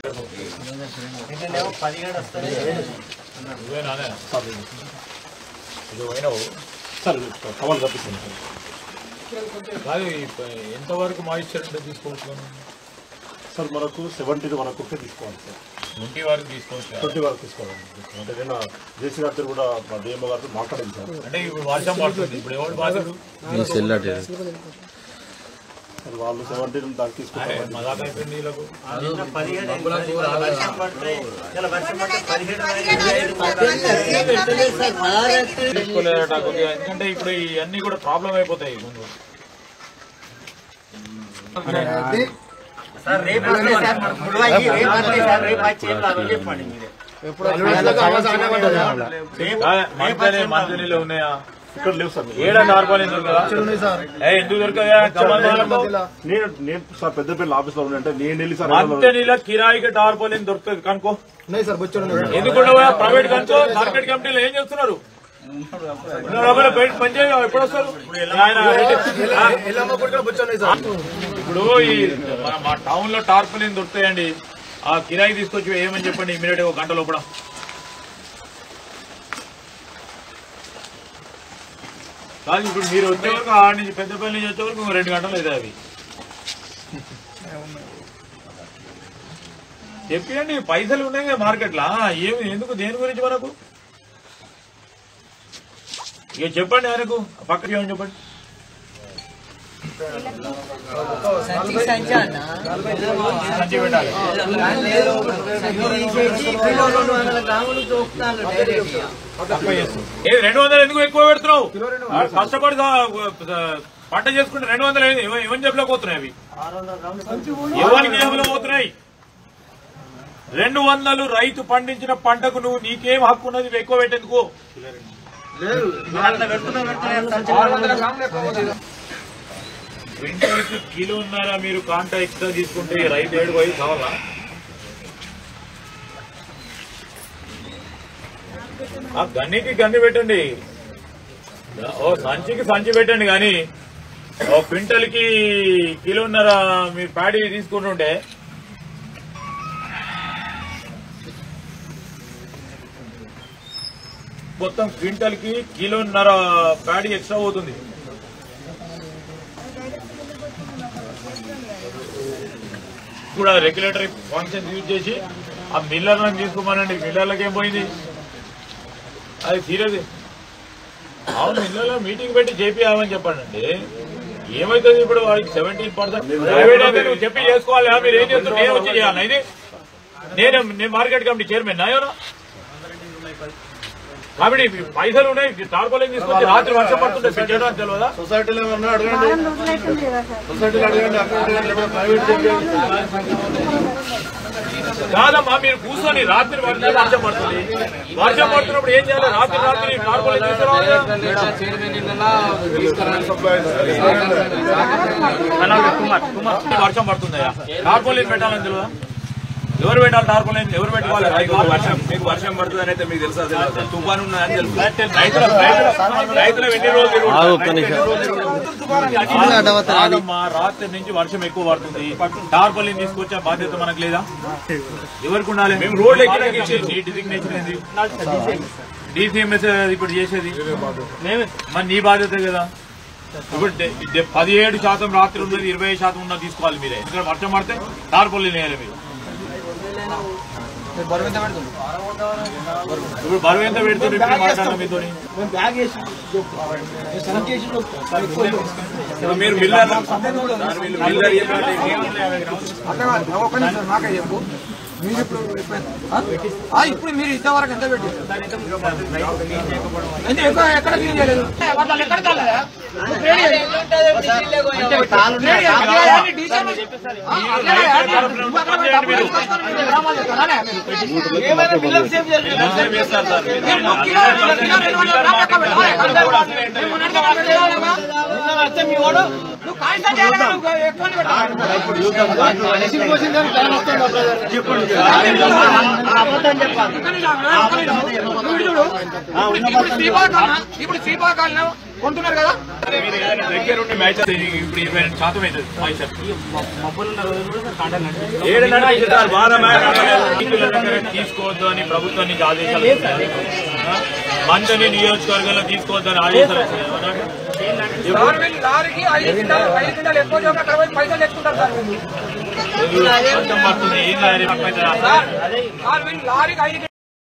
నిన్ననేమో పదిహేడు వస్తుంది నువ్వేనానే ఇది పోయినావు సార్ కవర్ తప్పిస్తాను సార్ కాదు ఈ ప- ఎంతవరకు మాయిశ్చర్ అంటే తీసుకోవచ్చు మనం సార్ మనకు సెవెంటీ వరకు తీసుకోవాలి సార్ ట్వంటీ వరకు తీసుకోవచ్చు ట్వంటీ వరకు తీసుకోవాలి అంటే నేను జేసీ గారితో కూడా మా డిఎంఓ గారితో మాట్లాడింది సార్ అంటే ఇప్పుడు వర్షం పడుతుంది ఇప్పుడు ఎవరు బాధ్యుడు సార్ వాళ్ళు సెవెంటీ దానికి తీసుకుంటారు మదాక అయిపోయింది వీళ్ళకు నిన్న పదిహేడు అయింది. ఇవాళ వర్షం పడితే ఇలా వర్షం పడితే పదిహేడు అయింది. తీసుకోలేదట కొద్దిగా ఎందుకంటే ఇప్పుడు ఇవన్నీ కూడా ప్రాబ్లం అయిపోతాయి ముందు సార్ రేపు వస్తే సార్ మన గుడివాయి రేపు వస్తే సార్ రేపు వచ్చి ఏం లాభం చెప్పండి మీరే రేపు మంచి మంచి నీళ్ళు ఉన్నాయా ఇక్కడ లేవు సార్ ఏడా నార్మల్ ఎందుకు దొరకదా ఏ, ఎందుకు దొరకదా కమల్ నీళ్ళకు? నేను నేను సార్ పెద్దపల్లి ఆఫీస్ లో ఉండే నేను వెళ్ళి సార్ మంచి నీళ్ళ కిరాయికి టార్పోలిన్ దొరుకుతుంది కనుకో ఎందుకు ఉండవా? ప్రైవేట్ కనుకో మార్కెట్ కమిటీలో ఏం చేస్తున్నారు ఉన్న డబ్బులు బయట పనిచేయ ఎప్పుడు వస్తారు ఆయన ఆ, ఇప్పుడు ఈ మన- మా టౌన్ లో టార్పోలిన్ దొరుకుతాయండి ఆ కిరాయి తీసుకొచ్చి ఏమని చెప్పండి ఇమీడియట్ ఒక గంట లోపల కాదు ఇప్పుడు మీరు వచ్చే వరకు ఆడ నుంచి పెద్దపల్లి నుంచి వచ్చే వరకు ఇంకో రెండు గంటలు అయితే అవి చెప్పండి పైసలు ఉన్నాయి కదా మార్కెట్లో ఏమి ఎందుకు దేని గురించి మనకు ఇక చెప్పండి ఆయనకు పక్కకి ఏమని చెప్పండి సంచి పెట్టాలి తక్కువ చేస్తుంది. ఏది రెండు వందలు ఎందుకు ఎక్కువ పెడుతున్నావు ఆ, కష్టపడి దా- పంట చేసుకుంటే రెండు వందలు ఏంది? ఇవ- ఇవన్నీ జబ్బులోకి పోతున్నాయి అవి ఎవరికి జబ్బులో పోతున్నాయి రెండు వందలు రైతు పండించిన పంటకు నువ్వు నీకేం హక్కు ఉన్నది ఇవి ఎక్కువ పెట్టేందుకు అట్లా పెడుతున్నా పెడుతున్నా క్వింటల్కి కిలో ఉన్నారా మీరు కాంట ఎక్స్ట్రా తీసుకుంటే ఈ రైతు ఏడు పోయి కావాలా ఆ గన్నికి గన్ని పెట్టండి ఓ సంచికి సంచి పెట్టండి కానీ ఓ క్వింటల్కి కిలోన్నర మీరు ప్యాడీ తీసుకుంటుంటే మొత్తం క్వింటల్కి కిలోన్నర ప్యాడీ ఎక్స్ట్రా అవుతుంది కూడా రెగ్యులేటరీ ఫంక్షన్ యూజ్ చేసి ఆ మిల్లర్లను తీసుకోమనండి మిల్లర్లకు ఏం పోయింది అది సీరియస్ అవును మిల్లర్లో మీటింగ్ పెట్టి చేపియామని చెప్పండి ఏమైతుంది ఇప్పుడు వాడికి సెవెంటీన్ పర్సెంట్ ప్రైవేట్ అయితే నువ్వు చెప్పి చేసుకోవాలి ఆ, మీరు ఏం చేస్తున్నారు నేను వచ్చి చేయాలి ఇది నేను నేను మార్కెట్ కమిటీ చైర్మన్ నాయోనా కాబట్టి ఇవి పైసలు ఉన్నాయి తార్కోలేం తీసుకొచ్చి రాత్రి వర్షం పడుతుంటే పెట్టడం అని తెలియదా సొసైటీలో ఏమన్నా అడగండి వారం రోజులైతుంది కదా సార్ సొసైటీలో అడగండి అక్కడ అడగండి లేకపోతే ప్రైవేట్ కాదమ్మా మీరు కూర్చొని రాత్రి వర్షం వర్షం పడుతుంది వర్షం పడుతున్నప్పుడు ఏం చేయాలి రాత్రి రాత్రి టార్పోలిన్ తీసుకురావాలి వర్షం పడుతుందయ్యా టార్పోలిన్ పెట్టాలని తెలియదా ఎవరు పెట్టాలి టార్పోలిన్ ఎవరు పెట్టుకోవాలి వర్షం మీకు వర్షం పడుతుంది అయితే మీకు తెలుసా తుఫాన్ ఉన్నదని తెలుసు రైతుల రైతుల- రైతుల ఎన్ని రోజులు కాదమ్మా, రాత్రి నుంచి వర్షం ఎక్కువ పడుతుంది టార్పలిన్ తీసుకొచ్చే బాధ్యత మనకు లేదా ఎవరికి ఉండాలి మేము రోడ్ ఎక్కి డిజిగ్నేషన్ ఏంది డీసీఎంఎస్ ఇప్పుడు చేసేది మరి నీ బాధ్యత కదా ఇప్పుడు డె- డె- పదిహేడు శాతం రాత్రి ఉన్నది ఇరవై ఐదు శాతం ఉన్నది తీసుకోవాలి మీరే ఎందుకంటే వర్షం పడితే టార్పలిన్ వేయాలి మీరు ఇప్పుడు బరువు ఎంత పెడుతుంది ఇప్పుడు మాట్లాడడం మీతో ఇప్పుడు మీరు మిల్లర్ మిల్లర్ ఆ, ఇప్పుడు మీరు ఇంతవరకు ఎంత పెట్టారు ఎంత ఎక్కువ ఎక్కడ క్లీన్ చేయలేదు వాళ్ళు ఎక్కడ కాలేదా? ట్రేడ్ చేయాలి. అంటే ట్రేడ్ చేయాలి. అదే డీసీఎం ఆ, అట్లనే, అట్లనే. నువ్వు అక్కడ పోయి డబ్బులు తీసుకొస్తాను, మీరు డ్రామాలు చేస్తారా? మీరు ఏమైనా బిల్లులు సేవ్ చేయాలి. చేస్తారు సార్ మీరు. మీరు ఒక కిలో, రెండు కిలో, రెండు వందల గ్రాములు ఎక్కువ పెట్టాలి. మేము నడిచే వాళ్ళు పెట్టాలి. నిన్న వస్తే మీ వాడు, నువ్వు నువ్వు కాగితం చేయాలి కదా, నువ్వు ఎక్కువ పెట్టాలి. ఒక్కని లాగా, ఒక్కని లాగా. నువ్వు ఇటు చూడు. ఇప్పుడు శ్రీపాకాలన ఇప్పుడు శ్రీపాకాలన కొంటున్నారు కదా మీరు ఏదైనా దగ్గర ఉండి మ్యాచ్ ఇప్పుడు ఇరవై రెండు శాతం అవుతుంది పైసలు ఏడు నడిపిస్తారు బాగా మ్యాచ్ ఆడలేదు. రైతుల దగ్గర తీసుకోవద్దు అని ప్రభుత్వం నుంచి ఆదేశాలు వచ్చాయి. ఆ? మందని నియోజకవర్గంలో తీసుకోవద్దు అని ఆదేశాలు వచ్చాయి. ఎవరు? సార్ వీళ్ళు లారీకి ఐదు కింటాలు ఐదు కింటాలు ఎక్కువ చోట అక్కడ పోయి పైసలు తెచ్చుకుంటారు సార్ వీళ్ళు. ఎవరు? కొంచెం పడుతుంది ఏం కాదు పక్కన సార్ వీళ్ళు లారీకి ఐదు